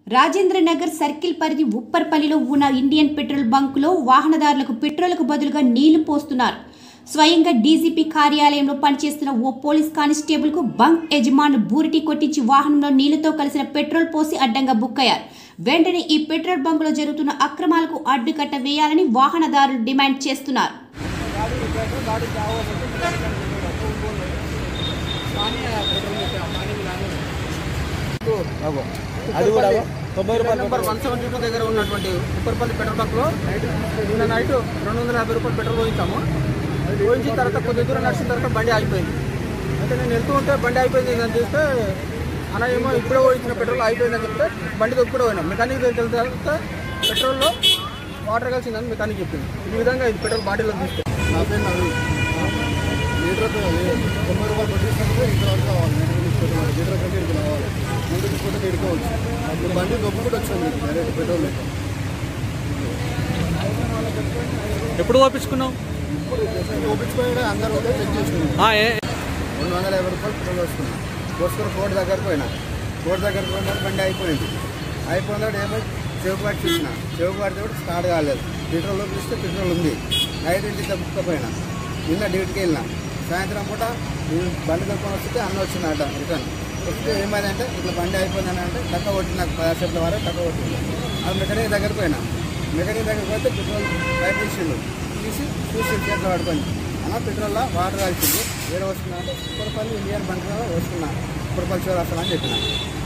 Rajendra Nagar circle పరిధి ఉప్పర్పల్లిలో ఉన్న Indian petrol బంకులో వాహనదారులకు పెట్రోల్కు బదులుగా నీళ్లు పోస్తున్నారు స్వయంగా డీజీపీ కార్యాలయంలో పనిచేస్తున్న ఓ పోలీస్ కానిస్టేబుల్కు బంక్ యజమానులు బూరిటి కొట్టించి వాహనంలో నీళ్లతో కలిసిన పెట్రోల్ పోసి అడ్డంగా బుక్కయ్యారు వెంటనే ఈ పెట్రోల్ బంకులో జరుగుతున్న అక్రమాలకు అడ్డుకట్ట వేయాలని వాహనదారులు డిమాండ్ చేస్తున్నారు అది కూడా తొంభై నెంబర్ రూపాయలు నెంబర్ వన్ సెవెంటీ టూ దగ్గర ఉన్నటువంటి ఉప్పర్పల్లి పెట్రోల్ బంక్లో నిన్న నైట్ రెండు వందల యాభై రూపాయలు పెట్రోల్ పోయించాము పోయించిన తర్వాత కొద్ది దూరం నడిచిన తర్వాత బండి ఆగిపోయింది అయితే నేను వెళ్తూ ఉంటే బండి అయిపోయింది అని చూస్తే అన్న ఏమో ఇప్పుడే పోయించిన పెట్రోల్ అయిపోయిందని చెప్తే బండి దొక్కుడే పోయినా మెకానిక్ దగ్గరికి వెళ్తే తర్వాత పెట్రోల్లో వాటర్ కలిసిందని మెకానిక్ చెప్పింది ఈ విధంగా ఇది పెట్రోల్ బాటిల్లో తీస్తే నా పేరు నవీన్ లీటర్ తొంభై రూపాయలు పెట్టిస్తున్నప్పుడు ఇంతవరకు కావాలి లీటర్ తీసుకుంటున్నారు లీటర్ కంటే ఇక్కడికి రావాలి ముందు తీసుకుంటే ఇడుకోవచ్చు అప్పుడు బండి దొబ్బుకుంటూ వచ్చింది డైరెక్ట్ పెట్రోల్ లేక. ఎప్పుడు పంపించుకున్నావు ఇప్పుడు జస్ట్ చూపించుకొని అందరూ ఉంటే చెక్ చేసుకున్నాం ఆ, ఏ రెండు వందల యాభై రూపాయలు పెట్రోల్ వేసుకున్నా పోసుకొని కోటి దగ్గర పోయినా కోటి దగ్గర పోయిన బండి అయిపోయింది అయిపోయిన తర్వాత ఏమో చెవుకు పట్టి చూసిన చెవుకు పడితే కూడా స్టార్ట్ కాలేదు పెట్రోల్ చూస్తే పెట్రోల్ ఉంది నైట్ ఇంటికి తప్పుకపోయినా నిన్న డ్యూటీకి వెళ్ళినా సాయంత్రం పూట నేను బండి దొరుకుని వస్తే అన్న వచ్చిందట రిటర్న్ వస్తే ఏమైందంటే ఇట్లా బండి అయిపోయిందని అంటే టక్క కొట్టింది నాకు పది సెట్ల వరకు టక్క కొట్టింది అది మెకానిక్ దగ్గర పోయినా మెకానిక్ దగ్గర పోతే పెట్రోల్ పైప్ తీసిండు తీసి చూసి చేతిలో పడుకొని అన్న పెట్రోల్లో వాటర్ కలిసింది వేరే వస్తున్నా అంటే కుప్పరపల్లి ఇండియన్ బంక్ వేసుకున్నా కుప్పరపల్లి చోరు వస్తానని చెప్పిన